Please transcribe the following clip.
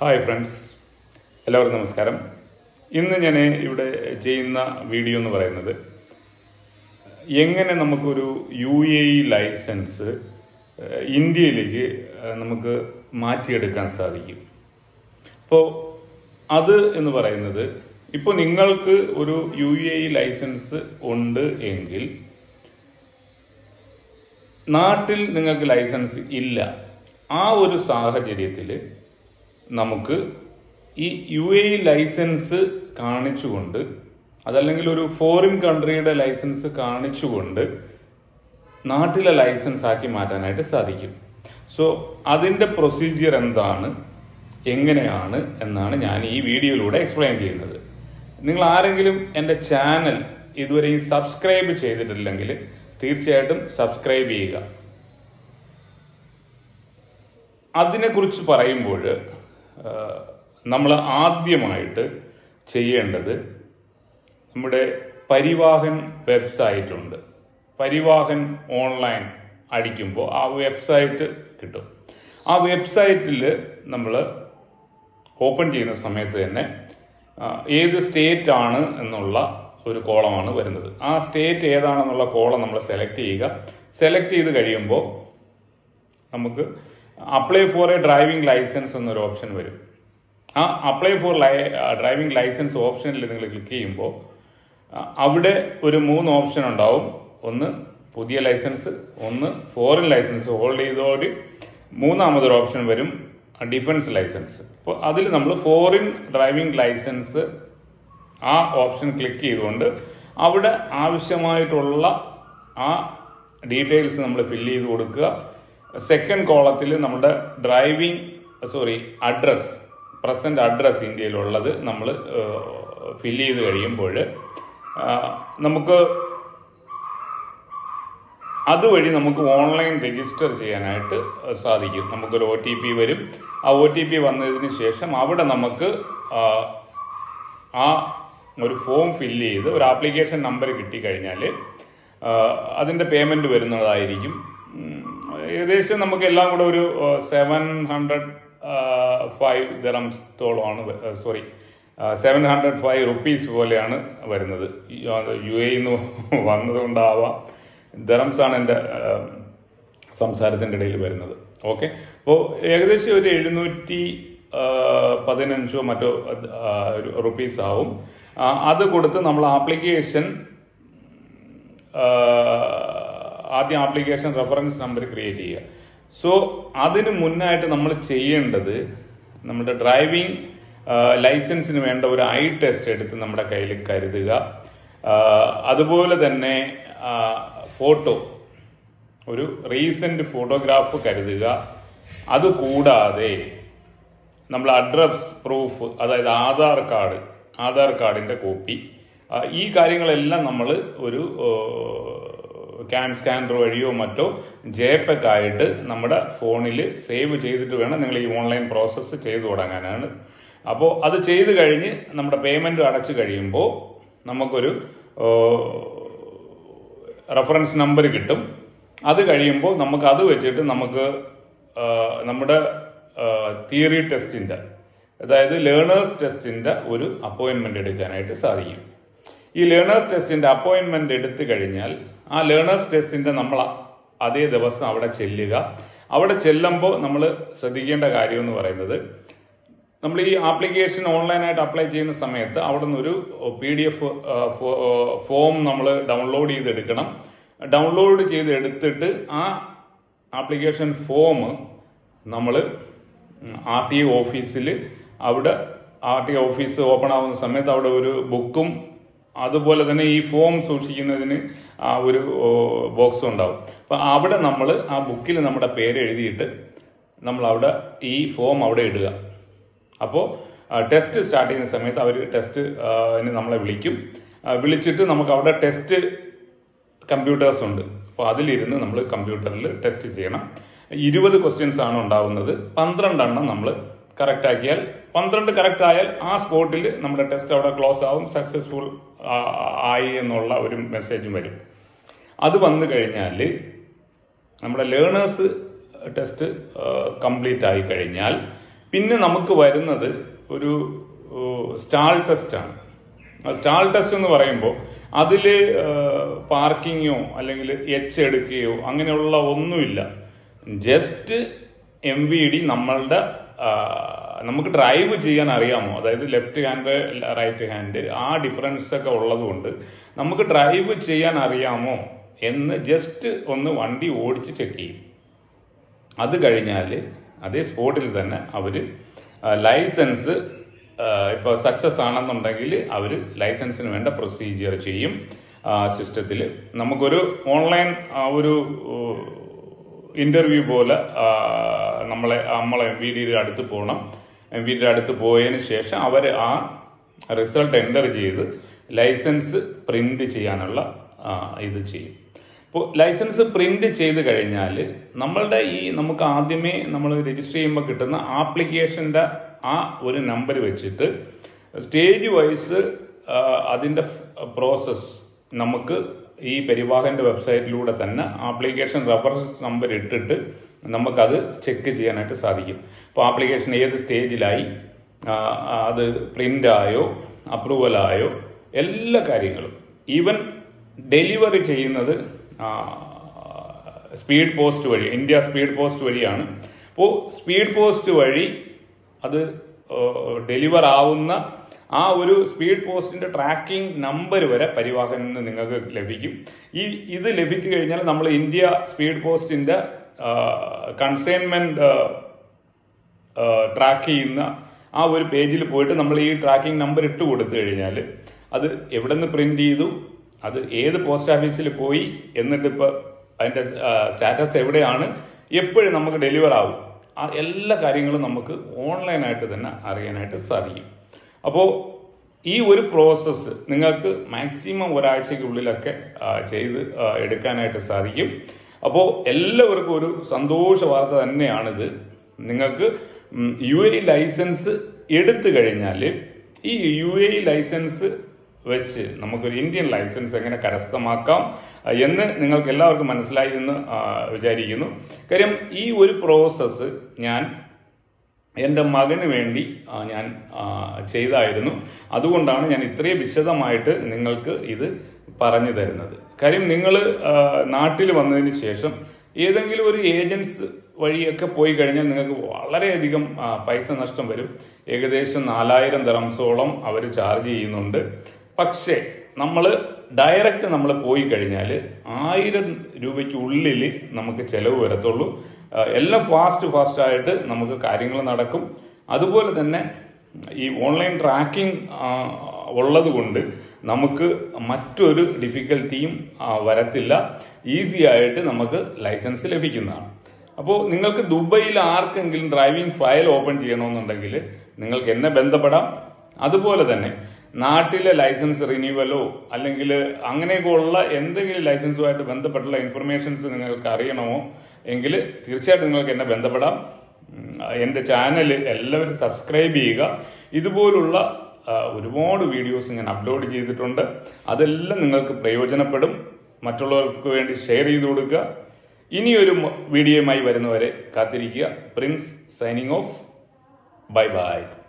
hi friends എല്ലാവർക്കും നമസ്കാരം ഇന്ന് ഞാൻ ഇവിടെ ചെയ്യുന്ന വീഡിയോ എന്ന് പറയുന്നത് എങ്ങനെ നമുക്കൊരു യു എ ഇ ലൈസൻസ് ഏഹ്, ഇന്ത്യയിലേക്ക് ഏഹ്, നമുക്ക് മാറ്റിയെടുക്കാൻ സാധിക്കും അപ്പോൾ അത് എന്ന് പറയുന്നത് ഇപ്പോൾ നിങ്ങൾക്ക് ഒരു യു എ ഇ ലൈസൻസ് ഉണ്ട് എങ്കിൽ നാട്ടിൽ നിങ്ങൾക്ക് ലൈസൻസ് ഇല്ല ആ ഒരു സാഹചര്യത്തിൽ നമുക്ക് ഈ യു എ ഇ ലൈസൻസ് കാണിച്ചുകൊണ്ട് അതല്ലെങ്കിൽ ഒരു ഫോറിൻ കൺട്രിയുടെ ലൈസൻസ് കാണിച്ചുകൊണ്ട് നാട്ടിലെ ലൈസൻസ് ആക്കി മാറ്റാനായിട്ട് സാധിക്കും സോ അതിന്റെ പ്രൊസീജിയർ എന്താണ് എങ്ങനെയാണ് എന്നാണ് ഞാൻ ഈ വീഡിയോയിലൂടെ എക്സ്പ്ലെയിൻ ചെയ്യുന്നത് നിങ്ങൾ ആരെങ്കിലും എൻ്റെ ചാനൽ ഇതുവരെയും സബ്സ്ക്രൈബ് ചെയ്തിട്ടില്ലെങ്കിൽ തീർച്ചയായിട്ടും സബ്സ്ക്രൈബ് ചെയ്യുക അതിനെക്കുറിച്ച് പറയുമ്പോൾ നമ്മൾ ആദ്യമായിട്ട് ചെയ്യേണ്ടത് നമ്മുടെ പരിവാഹൻ വെബ്സൈറ്റ് ഉണ്ട് പരിവാഹൻ ഓൺലൈൻ അടിക്കുമ്പോൾ ആ വെബ്സൈറ്റ് കിട്ടും ആ വെബ്സൈറ്റിൽ നമ്മൾ ഓപ്പൺ ചെയ്യുന്ന സമയത്ത് തന്നെ ആ, ഏത് സ്റ്റേറ്റ് ആണ് എന്നുള്ള ഒരു കോളമാണ് വരുന്നത് ആ സ്റ്റേറ്റ് ഏതാണെന്നുള്ള കോളം നമ്മൾ സെലക്ട് ചെയ്യുക സെലക്ട് ചെയ്ത് കഴിയുമ്പോൾ നമുക്ക് apply for a driving license എന്നൊരു ഓപ്ഷൻ വരും ആ അപ്ലൈ ഫോർ ഡ്രൈവിംഗ് ലൈസൻസ് ഓപ്ഷനിൽ നിങ്ങൾ ക്ലിക്ക് ചെയ്യുമ്പോൾ ആ, അവിടെ ഒരു മൂന്ന് ഓപ്ഷൻ ഉണ്ടാവും ഒന്ന് പുതിയ ലൈസൻസ് ഒന്ന് ഫോറിൻ ലൈസൻസ് ഹോൾഡ് ചെയ്തോട് മൂന്നാമതൊരു ഓപ്ഷൻ വരും ഡിഫൻസ് ലൈസൻസ് അപ്പോൾ അതിൽ നമ്മൾ ഫോറിൻ ഡ്രൈവിംഗ് ലൈസൻസ് ആ ഓപ്ഷൻ ക്ലിക്ക് ചെയ്തുകൊണ്ട് അവിടെ ആവശ്യമായിട്ടുള്ള ആ ഡീറ്റെയിൽസ് നമ്മൾ ഫില്ല് ചെയ്ത് കൊടുക്കുക സെക്കൻഡ് കോളത്തിൽ നമ്മുടെ driving sorry address present address ഇന്ത്യയിലുള്ളത് നമ്മൾ ഫില്ല് ചെയ്ത് കഴിയുമ്പോൾ നമുക്ക് അതുവഴി നമുക്ക് ഓൺലൈൻ രജിസ്റ്റർ ചെയ്യാനായിട്ട് സാധിക്കും നമുക്കൊരു ഒ ടി പി വരും ആ ഒ ടി പി വന്നതിന് ശേഷം അവിടെ നമുക്ക് ആ, ആ ഒരു ഫോം ഫില്ല് ചെയ്ത് ഒരു ആപ്ലിക്കേഷൻ നമ്പർ കിട്ടിക്കഴിഞ്ഞാൽ അതിൻ്റെ പേയ്മെൻറ്റ് വരുന്നതായിരിക്കും ഉം, ഏകദേശം നമുക്ക് എല്ലാം കൂടെ ഒരു സെവൻ ഹൺഡ്രഡ് ഫൈവ് ദിറംസോളമാണ് sorry seven hundred five rupees പോലെയാണ് വരുന്നത് യു എ നിന്ന് വന്നതുകൊണ്ടാവാം ദറംസ് ആണ് എൻ്റെ സംസാരത്തിൻ്റെ ഇടയിൽ വരുന്നത് ഓക്കെ അപ്പോൾ ഏകദേശം ഒരു എഴുന്നൂറ്റി പതിനഞ്ചോ മറ്റോ റുപ്പീസ് ആവും ആ, അത് കൊടുത്ത് നമ്മൾ ആപ്ലിക്കേഷൻ ആദ്യം ആപ്ലിക്കേഷൻ റെഫറൻസ് നമ്പർ ക്രിയേറ്റ് ചെയ്യുക സോ അതിന് മുന്നായിട്ട് നമ്മൾ ചെയ്യേണ്ടത് നമ്മുടെ ഡ്രൈവിംഗ് ലൈസൻസിന് വേണ്ട ഒരു ഐ ടെസ്റ്റ് എടുത്ത് നമ്മുടെ കയ്യിൽ കരുതുക ആ, അതുപോലെ തന്നെ ഫോട്ടോ ഒരു റീസെന്റ് ഫോട്ടോഗ്രാഫ് കരുതുക അതുകൂടാതെ നമ്മൾ അഡ്രസ് പ്രൂഫ് അതായത് ആധാർ കാർഡ് ആധാർ കാർഡിന്റെ കോപ്പി ആ, ഈ കാര്യങ്ങളെല്ലാം നമ്മൾ ഒരു ക്യാൻ സ്കാനർ വഴിയോ മറ്റോ ജെപെക് ആയിട്ട് നമ്മുടെ ഫോണിൽ സേവ് ചെയ്തിട്ട് വേണം നിങ്ങൾ ഈ ഓൺലൈൻ പ്രോസസ്സ് ചെയ്തു തുടങ്ങാനാണ് അപ്പോൾ അത് ചെയ്ത് കഴിഞ്ഞ് നമ്മുടെ പേയ്മെന്റ് അടച്ചു കഴിയുമ്പോൾ നമുക്കൊരു റെഫറൻസ് നമ്പർ കിട്ടും അത് കഴിയുമ്പോൾ നമുക്ക് അത് വെച്ചിട്ട് നമുക്ക് ആ, നമ്മുടെ തിയറി ടെസ്റ്റിന്റെ അതായത് ലേണേഴ്സ് ടെസ്റ്റിന്റെ ഒരു അപ്പോയിന്റ്മെന്റ് എടുക്കാനായിട്ട് സാധിക്കും ഈ ലേണേഴ്സ് ടെസ്റ്റിന്റെ അപ്പോയിന്റ്മെന്റ് എടുത്തു കഴിഞ്ഞാൽ ആ ലേണേഴ്സ് ടെസ്റ്റിന്റെ നമ്മൾ അതേ ദിവസം അവിടെ ചെല്ലുക അവിടെ ചെല്ലുമ്പോൾ നമ്മൾ ശ്രദ്ധിക്കേണ്ട കാര്യം എന്ന് പറയുന്നത് നമ്മൾ ഈ ആപ്ലിക്കേഷൻ ഓൺലൈനായിട്ട് അപ്ലൈ ചെയ്യുന്ന സമയത്ത് അവിടെ നിന്നൊരു പി ഡി എഫ് ഫോം നമ്മൾ ഡൗൺലോഡ് ചെയ്തെടുക്കണം ഡൗൺലോഡ് ചെയ്ത് എടുത്തിട്ട് ആ ആപ്ലിക്കേഷൻ ഫോം നമ്മൾ ആർ ടി ഓഫീസിൽ അവിടെ ആർ ടി ഓഫീസ് ഓപ്പൺ ആവുന്ന സമയത്ത് അവിടെ ഒരു ബുക്കും അതുപോലെ തന്നെ ഈ ഫോം സൂക്ഷിക്കുന്നതിന് ആ ഒരു ബോക്സും ഉണ്ടാവും അപ്പൊ അവിടെ നമ്മൾ ആ ബുക്കിൽ നമ്മുടെ പേര് എഴുതിയിട്ട് നമ്മൾ അവിടെ ഈ ഫോം അവിടെ ഇടുക അപ്പോൾ ടെസ്റ്റ് സ്റ്റാർട്ട് ചെയ്യുന്ന സമയത്ത് അവർ ടെസ്റ്റ് നമ്മളെ വിളിക്കും ആ, വിളിച്ചിട്ട് നമുക്ക് അവിടെ ടെസ്റ്റ് കമ്പ്യൂട്ടേഴ്സ് ഉണ്ട് അപ്പോൾ അതിലിരുന്ന് നമ്മൾ കമ്പ്യൂട്ടറിൽ ടെസ്റ്റ് ചെയ്യണം ഇരുപത് ക്വസ്റ്റ്യൻസ് ആണ് ഉണ്ടാവുന്നത് പന്ത്രണ്ടെണ്ണം നമ്മൾ കറക്റ്റ് ആക്കിയാൽ പന്ത്രണ്ട് കറക്റ്റ് ആയാൽ ആ സ്പോട്ടിൽ നമ്മുടെ ടെസ്റ്റ് അവിടെ ക്ലോസ് ആവും സക്സസ്ഫുൾ ആയി എന്നുള്ള ഒരു മെസ്സേജും വരും അത് വന്നു കഴിഞ്ഞാൽ നമ്മുടെ ലേണേഴ്സ് ടെസ്റ്റ് കംപ്ലീറ്റ് ആയി കഴിഞ്ഞാൽ പിന്നെ നമുക്ക് വരുന്നത് ഒരു സ്റ്റാൾ ടെസ്റ്റ് ആണ് സ്റ്റാൾ ടെസ്റ്റ് എന്ന് പറയുമ്പോൾ അതിൽ പാർക്കിങ്ങോ അല്ലെങ്കിൽ എച്ച് എടുക്കുകയോ അങ്ങനെയുള്ള ഒന്നുമില്ല ജസ്റ്റ് എം വി ഡി നമ്മളുടെ ആ, നമുക്ക് ഡ്രൈവ് ചെയ്യാൻ അറിയാമോ അതായത് ലെഫ്റ്റ് ഹാൻഡ് റൈറ്റ് ഹാൻഡ് ആ ഡിഫറൻസ് ഒക്കെ ഉള്ളതുകൊണ്ട് നമുക്ക് ഡ്രൈവ് ചെയ്യാൻ അറിയാമോ എന്ന് ജസ്റ്റ് ഒന്ന് വണ്ടി ഓടിച്ച് ചെക്ക് ചെയ്യും അത് കഴിഞ്ഞാൽ അതേ സ്പോട്ടിൽ തന്നെ അവർ ലൈസൻസ് ഇപ്പോൾ സക്സസ് ആണെന്നുണ്ടെങ്കിൽ അവർ ലൈസൻസിന് വേണ്ട പ്രൊസീജിയർ ചെയ്യും സിസ്റ്റത്തിൽ നമുക്കൊരു ഓൺലൈൻ ഒരു ഇന്റർവ്യൂ പോലെ ആ, നമ്മളെ നമ്മളെ എം വി ഡിയുടെ അടുത്ത് പോകണം എം വി ഡിയുടെ അടുത്ത് പോയതിന് ശേഷം അവർ ആ റിസൾട്ട് എൻ്റർ ചെയ്ത് ലൈസൻസ് പ്രിന്റ് ചെയ്യാനുള്ള ആ, ഇത് ചെയ്യും ഇപ്പോൾ ലൈസൻസ് പ്രിന്റ് ചെയ്ത് കഴിഞ്ഞാൽ നമ്മളുടെ ഈ നമുക്ക് ആദ്യമേ നമ്മൾ രജിസ്റ്റർ ചെയ്യുമ്പോൾ കിട്ടുന്ന ആപ്ലിക്കേഷന്റെ ആ ഒരു നമ്പർ വെച്ചിട്ട് സ്റ്റേജ് വൈസ് അതിന്റെ പ്രോസസ് നമുക്ക് ഈ പരിവാഹന്റെ വെബ്സൈറ്റിലൂടെ തന്നെ ആപ്ലിക്കേഷൻ റെഫറൻസ് നമ്പർ ഇട്ടിട്ട് നമുക്കത് ചെക്ക് ചെയ്യാനായിട്ട് സാധിക്കും ഇപ്പോൾ ആപ്ലിക്കേഷൻ ഏത് സ്റ്റേജിലായി ആ, അത് പ്രിന്റ് ആയോ അപ്രൂവൽ ആയോ എല്ലാ കാര്യങ്ങളും ഈവൻ ഡെലിവറി ചെയ്യുന്നത് സ്പീഡ് പോസ്റ്റ് വഴി ഇന്ത്യ സ്പീഡ് പോസ്റ്റ് വഴിയാണ് അപ്പോൾ സ്പീഡ് പോസ്റ്റ് വഴി അത് ഡെലിവർ ആവുന്ന ആ ഒരു സ്പീഡ് പോസ്റ്റിന്റെ ട്രാക്കിംഗ് നമ്പർ വരെ പരിവാഹനിൽ നിന്ന് നിങ്ങൾക്ക് ലഭിക്കും ഈ ഇത് ലഭിച്ചു കഴിഞ്ഞാൽ നമ്മൾ ഇന്ത്യ സ്പീഡ് പോസ്റ്റിന്റെ കൺസൈൻമെന്റ് ട്രാക്ക് ചെയ്യുന്ന ആ ഒരു പേജിൽ പോയിട്ട് നമ്മൾ ഈ ട്രാക്കിംഗ് നമ്പർ ഇട്ട് കൊടുത്തു കഴിഞ്ഞാൽ അത് എവിടെ നിന്ന് പ്രിന്റ് ചെയ്തു അത് ഏത് പോസ്റ്റ് ഓഫീസിൽ പോയി എന്നിട്ട് ഇപ്പൊ അതിന്റെ സ്റ്റാറ്റസ് എവിടെയാണ് എപ്പോഴും നമുക്ക് ഡെലിവർ ആവും ആ എല്ലാ കാര്യങ്ങളും നമുക്ക് ഓൺലൈനായിട്ട് തന്നെ അറിയാനായിട്ട് സാധിക്കും അപ്പോൾ ഈ ഒരു പ്രോസസ്സ് നിങ്ങൾക്ക് മാക്സിമം ഒരാഴ്ചയ്ക്കുള്ളിലൊക്കെ ആ, ചെയ്ത് ആ, എടുക്കാനായിട്ട് സാധിക്കും അപ്പോൾ എല്ലാവർക്കും ഒരു സന്തോഷ വാർത്ത തന്നെയാണിത് നിങ്ങൾക്ക് യു എ ലൈസൻസ് എടുത്തു കഴിഞ്ഞാൽ ഈ യു എ ലൈസൻസ് വെച്ച് നമുക്കൊരു ഇന്ത്യൻ ലൈസൻസ് എങ്ങനെ കരസ്ഥമാക്കാം ആ, എന്ന് നിങ്ങൾക്ക് എല്ലാവർക്കും മനസ്സിലായി എന്ന് ആ, വിചാരിക്കുന്നു കാര്യം ഈ ഒരു പ്രോസസ്സ് ഞാൻ എൻ്റെ മകന് വേണ്ടി ആ, ഞാൻ ആ, ചെയ്തായിരുന്നു അതുകൊണ്ടാണ് ഞാൻ ഇത്രയും വിശദമായിട്ട് നിങ്ങൾക്ക് ഇത് പറഞ്ഞു തരുന്നത് കാര്യം നിങ്ങൾ നാട്ടിൽ വന്നതിന് ശേഷം ഏതെങ്കിലും ഒരു ഏജൻസ് വഴിയൊക്കെ പോയി കഴിഞ്ഞാൽ നിങ്ങൾക്ക് വളരെയധികം ആ, പൈസ നഷ്ടം വരും ഏകദേശം നാലായിരം ദറംസോളം അവർ ചാർജ് ചെയ്യുന്നുണ്ട് പക്ഷേ നമ്മൾ ഡയറക്റ്റ് നമ്മൾ പോയി കഴിഞ്ഞാൽ ആയിരം രൂപയ്ക്ക് ഉള്ളിൽ നമുക്ക് ചെലവ് വരത്തുള്ളൂ ആ, എല്ലാം ഫാസ്റ്റ് ഫാസ്റ്റ് ആയിട്ട് നമുക്ക് കാര്യങ്ങൾ നടക്കും അതുപോലെ തന്നെ ഈ ഓൺലൈൻ ട്രാക്കിംഗ് ഉള്ളത് കൊണ്ട് നമുക്ക് മറ്റൊരു ഡിഫിക്കൽറ്റിയും ആ, വരത്തില്ല ഈസി ആയിട്ട് നമുക്ക് ലൈസൻസ് ലഭിക്കുന്നതാണ് അപ്പോൾ നിങ്ങൾക്ക് ദുബൈയിൽ ആർക്കെങ്കിലും ഡ്രൈവിംഗ് ഫയൽ ഓപ്പൺ ചെയ്യണമെന്നുണ്ടെങ്കിൽ നിങ്ങൾക്ക് എന്നെ ബന്ധപ്പെടാം അതുപോലെ തന്നെ നാട്ടിലെ ലൈസൻസ് റിന്യൂവലോ അല്ലെങ്കിൽ അങ്ങനെയൊക്കെ ഉള്ള എന്തെങ്കിലും ലൈസൻസുമായിട്ട് ബന്ധപ്പെട്ടുള്ള ഇൻഫർമേഷൻസ് നിങ്ങൾക്ക് അറിയണമോ എങ്കിൽ തീർച്ചയായിട്ടും നിങ്ങൾക്ക് എന്നെ ബന്ധപ്പെടാം ഉം, എന്റെ ചാനൽ എല്ലാവരും സബ്സ്ക്രൈബ് ചെയ്യുക ഇതുപോലുള്ള ആ, ഒരുപാട് വീഡിയോസ് ഞാൻ അപ്ലോഡ് ചെയ്തിട്ടുണ്ട് അതെല്ലാം നിങ്ങൾക്ക് പ്രയോജനപ്പെടും മറ്റുള്ളവർക്ക് വേണ്ടി ഷെയർ ചെയ്ത് കൊടുക്കുക ഇനിയൊരു മ- വീഡിയോയുമായി വരുന്നവരെ കാത്തിരിക്കുക Prince signing off bye by